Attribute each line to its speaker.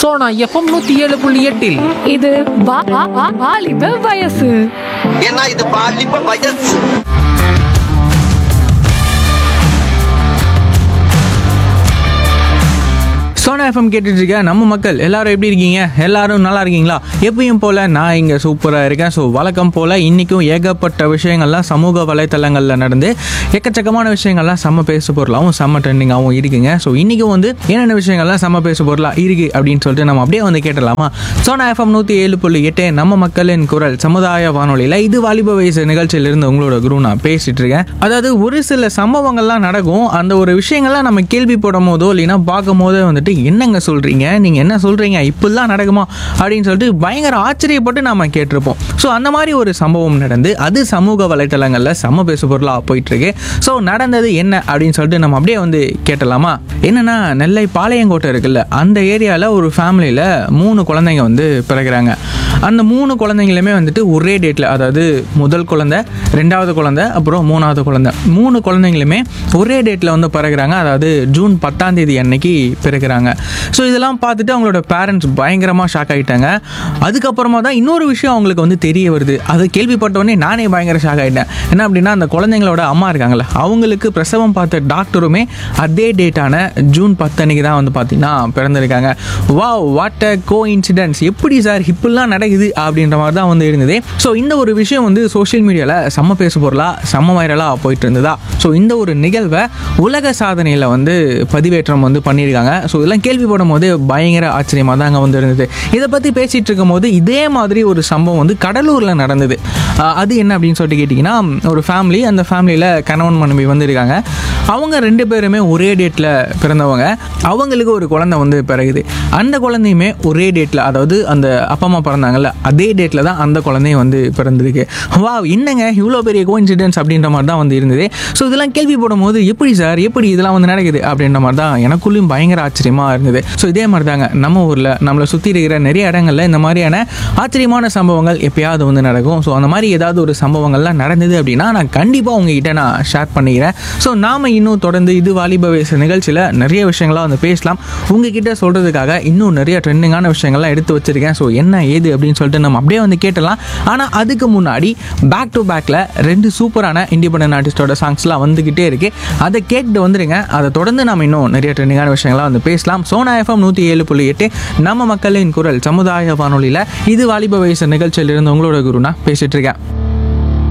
Speaker 1: Sona FM நூத்தி ஏழு புள்ளி எட்டில்
Speaker 2: இது வா- வா- வா- வாலிப வயசு
Speaker 3: ஏன்னா இது பாலிப்ப வயசு
Speaker 4: சோனா எஃப்எம் கேட்டுட்டு இருக்க நம்ம மக்கள் எல்லாரும் எப்படி இருக்கீங்க எல்லாரும் நல்லா இருக்கீங்களா எப்பயும் போல நான் இங்கே சூப்பராக இருக்கேன் ஸோ வழக்கம் போல் இன்றைக்கும் ஏகப்பட்ட விஷயங்கள்லாம் சமூக வலைத்தளங்களில் நடந்து எக்கச்சக்கமான விஷயங்கள்லாம் செம்ம பேசு பொருளாகவும் செம்ம ட்ரெண்டிங்காகவும் இருக்குங்க ஸோ இன்றைக்கும் வந்து என்னென்ன விஷயங்கள்லாம் செம்ம பேசு பொருளாக இருக்குது அப்படின்னு சொல்லிட்டு நம்ம அப்படியே வந்து கேட்டலாமா சோனா எஃப்எம் நூற்றி ஏழு புள்ளி எட்டு நம்ம மக்களின் குரல் சமுதாய வானொலியில் இது வாலிப வயசு நிகழ்ச்சியிலிருந்து உங்களோட குரு நான் பேசிட்டு இருக்கேன் அதாவது ஒரு சில சம்பவங்கள்லாம் நடக்கும் அந்த ஒரு விஷயங்கள்லாம் நம்ம கேள்விப்படும் போதோ இல்லைன்னா பார்க்கும் போதோ வந்துட்டு என்னங்க சொல்றீங்க நீங்க என்ன சொல்றீங்க இப்படிலாம் நடக்குமா அப்படின்னு சொல்லிட்டு பயங்கர ஆச்சரியப்பட்டு நாம கேட்டிருப்போம் ஸோ அந்த மாதிரி ஒரு சம்பவம் நடந்து அது சமூக வலைத்தளங்களில் செம்ம பேசு பொருளாக போயிட்டு இருக்கு ஸோ நடந்தது என்ன அப்படின்னு சொல்லிட்டு நம்ம அப்படியே வந்து கேட்டலாமா என்னன்னா நெல்லை பாளையங்கோட்டை இருக்குல்ல அந்த ஏரியாவில் ஒரு ஃபேமிலியில் மூணு குழந்தைங்க வந்து பிறகுறாங்க அந்த மூணு குழந்தைங்களுமே வந்துட்டு ஒரே டேட்டில் அதாவது முதல் குழந்தை ரெண்டாவது குழந்தை அப்புறம் மூணாவது குழந்தை மூணு குழந்தைங்களுமே ஒரே டேட்டில் வந்து பிறகுறாங்க அதாவது ஜூன் பத்தாம் தேதி அன்னைக்கு பிறகுறாங்க ஸோ இதெல்லாம் பார்த்துட்டு அவங்களோட பேரண்ட்ஸ் பயங்கரமாக ஷாக் ஆகிட்டாங்க அதுக்கப்புறமா தான் இன்னொரு விஷயம் அவங்களுக்கு வந்து தெரிய வருது அதை கேள்விப்பட்ட உடனே நானே பயங்கர ஷாக் ஆகிட்டேன் என்ன அப்படின்னா அந்த குழந்தைங்களோட அம்மா இருக்காங்கல்ல அவங்களுக்கு பிரசவம் பார்த்த டாக்டருமே அதே டேட்டான ஜூன் பத்து அன்னைக்கு தான் வந்து பார்த்தீங்கன்னா பிறந்திருக்காங்க வா வாட் அ கோ இன்சிடென்ட்ஸ் எப்படி சார் இப்படிலாம் நடக்குது அப்படின்ற மாதிரி தான் வந்து இருந்தது ஸோ இந்த ஒரு விஷயம் வந்து சோஷியல் மீடியாவில் செம்ம பேசு பொருளா செம்ம வைரலாக போயிட்டு இருந்ததா ஸோ இந்த ஒரு நிகழ்வை உலக சாதனையில் வந்து பதிவேற்றம் வந்து பண்ணியிருக்காங்க ஸோ இதெல்லாம் கேள்விப்படும் போது பயங்கர ஆச்சரியமாக தாங்க வந்து இருந்தது இதை பற்றி பேசிகிட்டு இருக்கும்போது இதே மாதிரி ஒரு சம்பவம் வந்து கடலூரில் நடந்தது ஆஹ் அது என்ன அப்படின்னு சொல்லிட்டு கேட்டிங்கன்னா ஒரு ஃபேமிலி அந்த ஃபேமிலியில் கணவன் மனைவி வந்து இருக்காங்க அவங்க ரெண்டு பேருமே ஒரே டேட்டில் பிறந்தவங்க அவங்களுக்கு ஒரு குழந்தை வந்து பிறகுது அந்த குழந்தையுமே ஒரே டேட்டில் அதாவது அந்த அப்பா அம்மா பிறந்தாங்கல்ல அதே டேட்டில் தான் அந்த குழந்தையும் வந்து பிறந்திருக்கு வா என்னங்க இவ்வளோ பெரிய கோஇன்சிடென்ஸ் அப்படின்ற மாதிரி தான் வந்து இருந்தது ஸோ இதெல்லாம் கேள்விப்படும் போது எப்படி சார் எப்படி இதெல்லாம் வந்து நடக்குது அப்படின்ற மாதிரி தான் எனக்குள்ளேயும் பயங்கர ஆச்சரியமாக இருந்தது ஸோ இதே மாதிரி தாங்க நம்ம ஊரில் நம்மளை சுற்றி இருக்கிற நிறைய இடங்கள்ல இந்த மாதிரியான ஆச்சரியமான சம்பவங்கள் எப்பயாவது வந்து நடக்கும் ஸோ அந்த மாதிரி ஏதாவது ஒரு சம்பவங்கள்லாம் நடந்தது அப்படின்னா நான் கண்டிப்பாக உங்ககிட்ட நான் ஷேர் பண்ணிக்கிறேன் ஸோ நாம இன்னும் தொடர்ந்து இது வாலிப வயசு நிகழ்ச்சியில் நிறைய விஷயங்கள்லாம் வந்து பேசலாம் உங்ககிட்ட சொல்கிறதுக்காக இன்னும் நிறைய ட்ரெண்டிங்கான விஷயங்கள்லாம் எடுத்து வச்சிருக்கேன் ஸோ என்ன ஏது அப்படின்னு சொல்லிட்டு நம்ம அப்படியே வந்து கேட்டலாம் ஆனால் அதுக்கு முன்னாடி பேக் டு பேக்கில் ரெண்டு சூப்பரான இண்டிபெண்டன்ட் ஆர்டிஸ்டோட சாங்ஸ்லாம் வந்துக்கிட்டே இருக்கு அதை கேட்டு வந்துருங்க அதை தொடர்ந்து நம்ம இன்னும் நிறைய ட்ரெண்டிங்கான விஷயங்கள்லாம் வந்து பேசலாம் சோனா எஃப்எம் நூற்றி ஏழு புள்ளி எட்டு நம்ம மக்களின் குரல் சமுதாய வானொலியில் இது வாலிப வயசு நிகழ்ச்சியிலிருந்து உங்களோட குருனா பேசிட்டு இருக்கேன்